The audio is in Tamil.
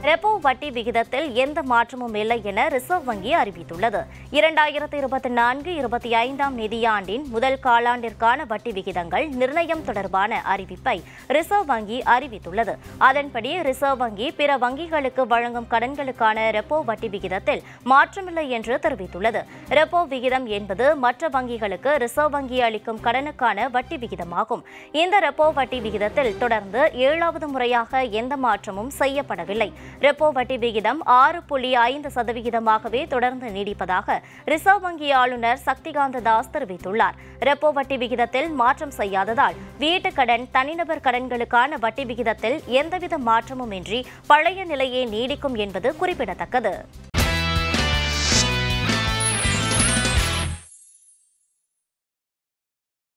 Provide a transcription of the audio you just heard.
ரெப்போ வட்டி விகிதத்தில் எந்த மாற்றமும் இல்லை என ரிசர்வ் வங்கி அறிவித்துள்ளது இரண்டாயிரத்தி இருபத்தி நான்கு இருபத்தி ஐந்தாம் நிதியாண்டின் முதல் காலாண்டிற்கான வட்டி விகிதங்கள் நிர்ணயம் தொடர்பான அறிவிப்பை ரிசர்வ் வங்கி அறிவித்துள்ளது அதன்படி ரிசர்வ் வங்கி பிற வங்கிகளுக்கு வழங்கும் கடன்களுக்கான ரெப்போ வட்டி விகிதத்தில் மாற்றமில்லை என்று தெரிவித்துள்ளது ரெப்போ விகிதம் என்பது மற்ற வங்கிகளுக்கு ரிசர்வ் வங்கி அளிக்கும் கடனுக்கான வட்டி விகிதமாகும் இந்த ரெப்போ வட்டி விகிதத்தில் தொடர்ந்து ஏழாவது முறையாக எந்த மாற்றமும் செய்யப்படவில்லை ரெப்போ வட்டி விகிதம் ஆறு புள்ளி ஐந்து சதவிகிதமாகவே தொடர்ந்து நீடிப்பதாக ரிசர்வ் வங்கி ஆளுநர் சக்திகாந்த தாஸ் தெரிவித்துள்ளார் ரெப்போ வட்டி விகிதத்தில் மாற்றம் செய்யாததால் வீட்டுக் கடன் தனிநபர் கடன்களுக்கான வட்டி விகிதத்தில் எந்தவித மாற்றமும் இன்றி பழைய நிலையே நீடிக்கும் என்பது குறிப்பிடத்தக்கது